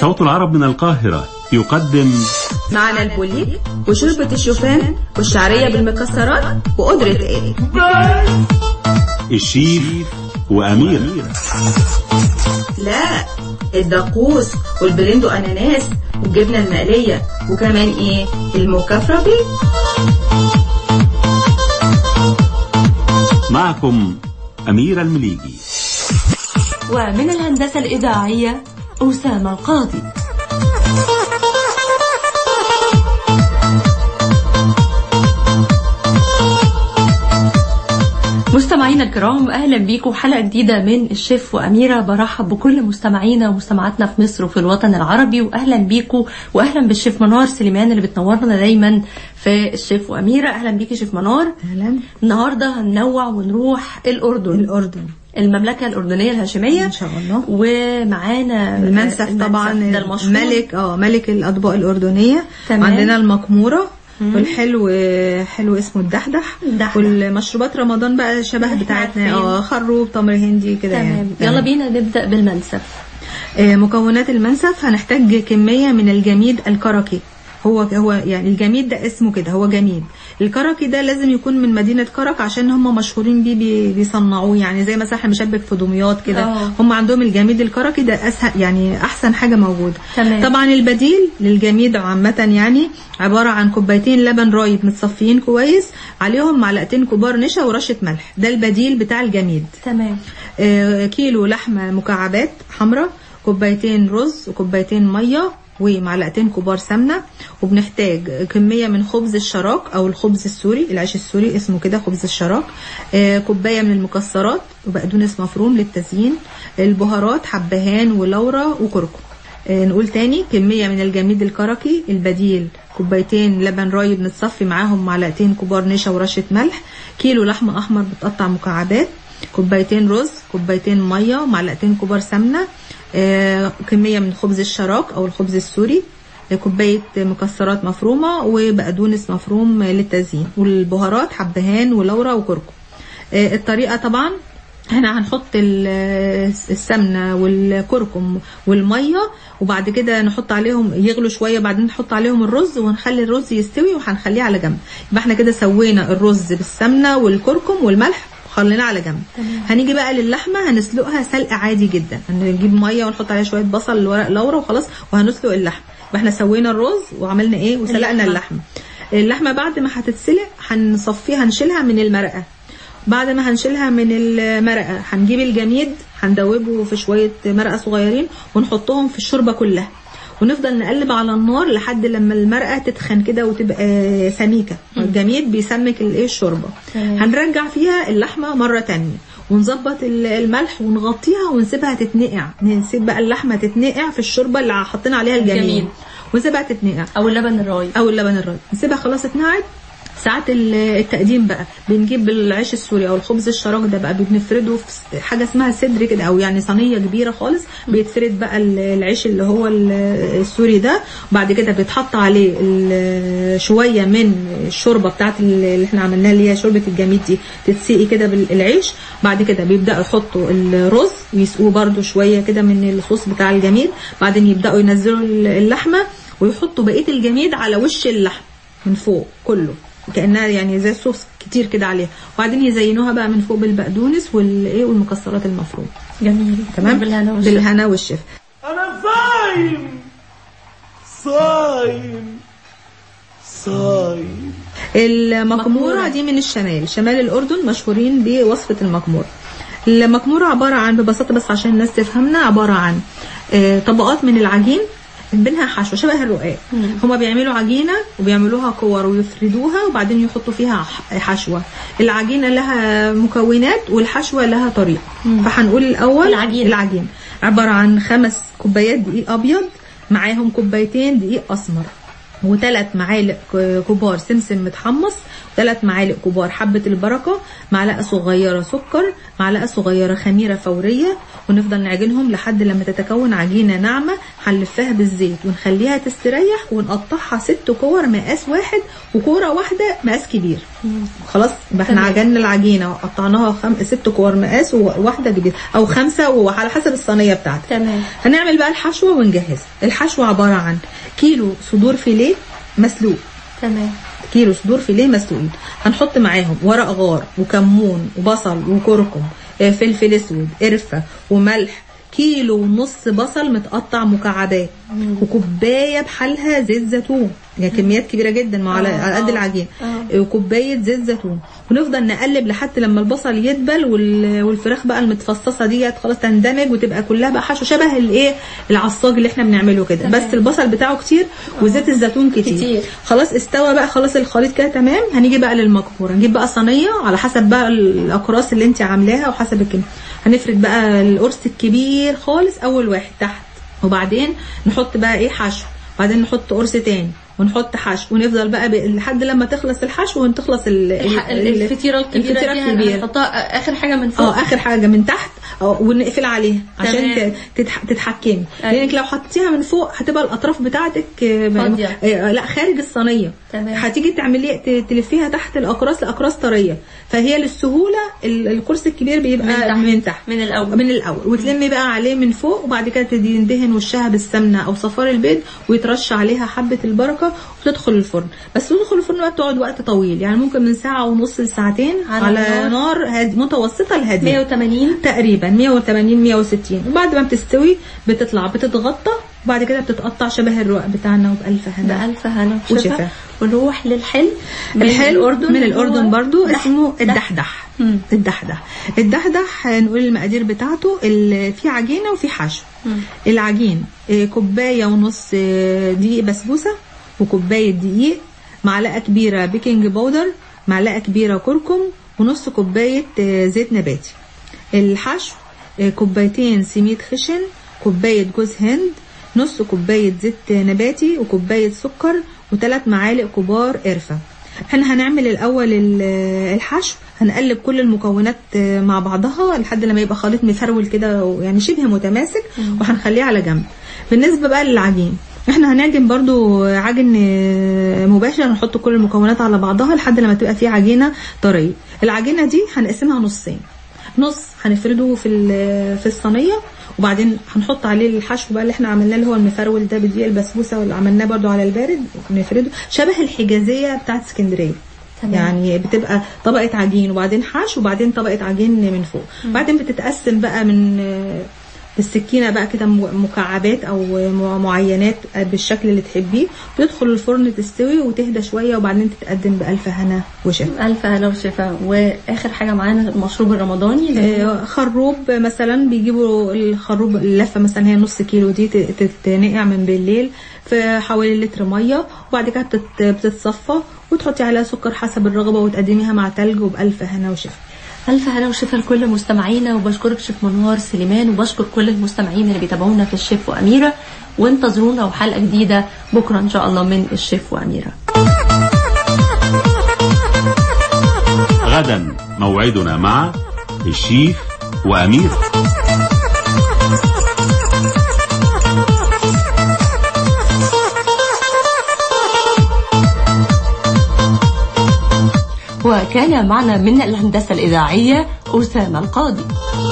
صوت العرب من القاهرة يقدم معنا البوليك وشوربة الشوفان والشعرية بالمكسرات وقدرة ايه الشيف وأمير لا الدقوس والبرندو اناناس والجبنة المقلية وكمان ايه المكفرة بيه معكم أمير المليجي ومن الهندسة الإذاعية أسامة القاضي مستمعينا الكرام اهلا بيكم حلقه جديده من الشيف واميره برحب بكل مستمعينا ومستمعاتنا في مصر وفي الوطن العربي واهلا بيكم واهلا بالشيف منار سليمان اللي بتنورنا دايما في الشيف واميره اهلا بيكي شيف منار اهلا النهارده هننوع ونروح الاردن الاردن المملكه الاردنيه الهاشميه ان شاء الله ومعانا المنسف طبعا ده المشهور ملك اه ملك الاطباق الاردنيه تمام. عندنا المقموره والحلو حلو اسمه الدحدح الدحدح. والمشروبات رمضان بقى شبه إحنا بتاعتنا عارفين. اه خروب تمر هندي كده يعني تمام يلا بينا نبدا بالمنسف آه، مكونات المنسف هنحتاج كمية من الجميد الكركي هو هو يعني الجميد ده اسمه كده هو جميد الكركي ده لازم يكون من مدينة كرك عشان هم مشهورين بيه بي- بيصنعوه يعني زي مثلا احنا مشبك في دمياط كده آه. هم عندهم الجميد الكركي ده اسهل يعني احسن حاجة موجودة تمام. طبعا البديل للجميد عامة يعني عبارة عن كوبايتين لبن رايب متصفيين كويس عليهم معلقتين كبار نشا ورشة ملح ده البديل بتاع الجميد تمام آه، كيلو لحمة مكعبات حمراء كوبايتين رز وكوبايتين مية ومعلقتين كبار سمنة وبنحتاج كمية من خبز الشراك أو الخبز السوري العيش السوري اسمه كده خبز الشراك آه، كوباية من المكسرات وبقدونس مفروم للتزيين البهارات حبهان ولورا وكركم آه، نقول تاني كمية من الجميد الكركي البديل كوبايتين لبن رايب متصفي معاهم معلقتين كبار نشا ورشة ملح كيلو لحمة أحمر بتقطع مكعبات كوبايتين رز كوبايتين مية معلقتين كبار سمنة آه، كمية من خبز الشراك أو الخبز السوري آه، كوباية مكسرات مفرومة وبقدونس مفروم آه، للتزيين والبهارات حبهان ولورا وكركم آه، الطريقة طبعا احنا هنحط ال- السمنة والكركم والمية وبعد كده نحط عليهم يغلوا شوية بعدين نحط عليهم الرز ونخلي الرز يستوي وهنخليه على جنب يبقى احنا كده سوينا الرز بالسمنة والكركم والملح خلينا على جنب هنيجي بقى للحمة هنسلقها سلق عادي جدا هنجيب مية ونحط عليها شوية بصل ورق لورا وخلاص وهنسلق اللحمة يبقى احنا سوينا الرز وعملنا ايه وسلقنا اللحمة. اللحمة اللحمة بعد ما هتتسلق هنصفيها هنشيلها من المرقة بعد ما هنشيلها من المرقة هنجيب الجميد هندوبه في شوية مرقة صغيرين ونحطهم في الشوربة كلها ونفضل نقلب على النار لحد لما المرقة تتخن كده وتبقى سميكة الجميد بيسمك الايه الشوربة تمام. هنرجع فيها اللحمة مرة تانية ونظبط ال- الملح ونغطيها ونسيبها تتنقع نسيب بقى اللحمة تتنقع في الشوربة اللي حطينا عليها الجميد الجميد. ونسيبها تتنقع او اللبن الرايب او اللبن الرايب نسيبها خلاص اتنقعت ساعات ال- التقديم بقى بنجيب العيش السوري او الخبز الشراك ده بقى بنفرده في س- حاجه اسمها صدر كده او يعني صينيه كبيره خالص بيتفرد بقى ال- العيش اللي هو ال- السوري ده وبعد كده بيتحط عليه ال- شويه من الشوربه بتاعت ال- اللي احنا عملناها اللي هي شوربه الجميد دي تتسقي كده بالعيش بعد كده بيبداوا يحطوا الرز ويسقوه برده شويه كده من الصوص بتاع الجميد بعدين يبداوا ينزلوا اللحمه ويحطوا بقيه الجميد على وش اللحم من فوق كله كانها يعني زي صوص كتير كده عليها وبعدين يزينوها بقى من فوق بالبقدونس والايه والمكسرات المفرومه جميل تمام بالهنا والشفا. بالهنا والشفا أنا صايم صايم صايم المكمورة مكمورة. دي من الشمال شمال الأردن مشهورين بوصفة المكمورة المكمورة عبارة عن ببساطة بس عشان الناس تفهمنا عبارة عن آه، طبقات من العجين بينها حشوة شبه الرقاق هما بيعملوا عجينة وبيعملوها كور ويفردوها وبعدين يحطوا فيها ح- حشوة العجينة لها مكونات والحشوة لها طريقة فهنقول الأول العجينة. العجينة عبارة عن خمس كوبايات دقيق أبيض معاهم كوبايتين دقيق أسمر وثلاث معالق ك- كبار سمسم متحمص ثلاث معالق كبار حبة البركة معلقة صغيرة سكر معلقة صغيرة خميرة فورية ونفضل نعجنهم لحد لما تتكون عجينة ناعمة هنلفها بالزيت ونخليها تستريح ونقطعها ست كور مقاس واحد وكورة واحدة مقاس كبير خلاص يبقى احنا تمام. عجننا العجينة وقطعناها خم... ست كور مقاس وواحدة كبيرة او خمسة وعلى حسب الصينية بتاعتك تمام هنعمل بقى الحشوة ونجهزها الحشوة عبارة عن كيلو صدور فيليه مسلوق تمام كيلو صدور فيليه مسلوقين هنحط معاهم ورق غار وكمون وبصل وكركم آه، فلفل اسود قرفه وملح كيلو ونص بصل متقطع مكعبات وكوبايه بحالها زيت زيتون يعني كميات كبيره جدا مع على آه، على قد آه، العجين آه. وكوبايه زيت زيتون ونفضل نقلب لحد لما البصل يدبل وال- والفراخ بقى المتفصصه ديت خلاص تندمج وتبقى كلها بقى حشو شبه الايه العصاج اللي احنا بنعمله كده تمام. بس البصل بتاعه كتير وزيت الزيتون كتير, كتير. خلاص استوى بقى خلاص الخليط كده تمام هنيجي بقى للمكبوره نجيب بقى صينيه على حسب بقى الاقراص اللي انت عاملاها وحسب الكميه هنفرد بقى القرص الكبير خالص اول واحد تحت وبعدين نحط بقى ايه حشو بعدين نحط قرص تاني ونحط حشو ونفضل بقى ب... لحد لما تخلص الحشو وتخلص ال... الح- ال- الفطيرة الكبيرة الفطيرة دي الكبيرة. هنحطها آخر حاجة من فوق اه اخر حاجه من تحت اه ونقفل عليها عشان تمام. ت- تتح... تتحكمي أيوة. لانك لو حطيتيها من فوق هتبقى الاطراف بتاعتك آه، فاضية. آه، لا خارج الصينيه تمام. هتيجي تعملي ت- تلفيها تحت الاقراص لاقراص طريه فهي للسهوله ال- القرص الكبير بيبقى من تحت. من تحت من الأول. من الاول وتلمي بقى عليه من فوق وبعد كده تدهن وشها بالسمنه او صفار البيض ويترش عليها حبه البركه وتدخل الفرن بس تدخل الفرن بقى بتقعد وقت طويل يعني ممكن من ساعه ونص لساعتين على على, نار. نار هادي متوسطه لهاديه 180 تقريبا 180 160 وبعد ما بتستوي بتطلع بتتغطى وبعد كده بتتقطع شبه الرقاق بتاعنا وبألف هنا بألف هنا وشفا. وشفا ونروح للحل من الحلو الأردن من الأردن هو برضو دح- اسمه دح- الدحدح مم. الدحدح الدحدح نقول المقادير بتاعته ال- في عجينة وفي حشو مم. العجين آه، كوباية ونص آه، دقيق بسبوسة وكوباية دقيق معلقة كبيرة بيكنج باودر معلقة كبيرة كركم ونص كوباية آه، زيت نباتي الحشو آه، كوبايتين سميد خشن كوباية جوز هند نص كوباية زيت نباتي وكوباية سكر وثلاث معالق كبار قرفة احنا هنعمل الاول ال- الحشو هنقلب كل المكونات آه، مع بعضها لحد لما يبقى خليط مفرول كده يعني شبه متماسك وهنخليه على جنب بالنسبة بقى للعجين احنا هنعجن برضو عجن آه، مباشر هنحط كل المكونات على بعضها لحد لما تبقى فيه عجينة طرية العجينة دي هنقسمها نصين نص هنفرده في ال- في الصينيه وبعدين هنحط عليه الحشو بقى اللي احنا عملناه اللي هو المفرول ده بدقيق البسبوسه واللي عملناه برضو على البارد نفرده شبه الحجازيه بتاعت اسكندريه تمام. يعني بتبقى طبقة عجين وبعدين حشو وبعدين طبقة عجين من فوق بعدين بتتقسم بقى من آه، بالسكينة بقى كده م- مكعبات أو م- معينات بالشكل اللي تحبيه بتدخل الفرن تستوي وتهدى شوية وبعدين تتقدم بألف هنا وشفا ألف هلا وشفا وآخر حاجة معانا المشروب الرمضاني اللي هو آه، خروب مثلا بيجيبوا الخروب اللفه مثلا هي نص كيلو دي ت- تتنقع من بالليل في حوالي لتر ميه وبعد كده بتت- بتتصفى وتحطي عليها سكر حسب الرغبه وتقدميها مع تلج وبألف هنا وشفا ألف هلا وشفا لكل مستمعينا وبشكرك شيف منوار سليمان وبشكر كل المستمعين اللي بيتابعونا في الشيف وأميرة وانتظرونا وحلقة جديدة بكرة إن شاء الله من الشيف وأميرة غدا موعدنا مع الشيف وأميرة وكان معنا من الهندسة الإذاعية أسامة القاضي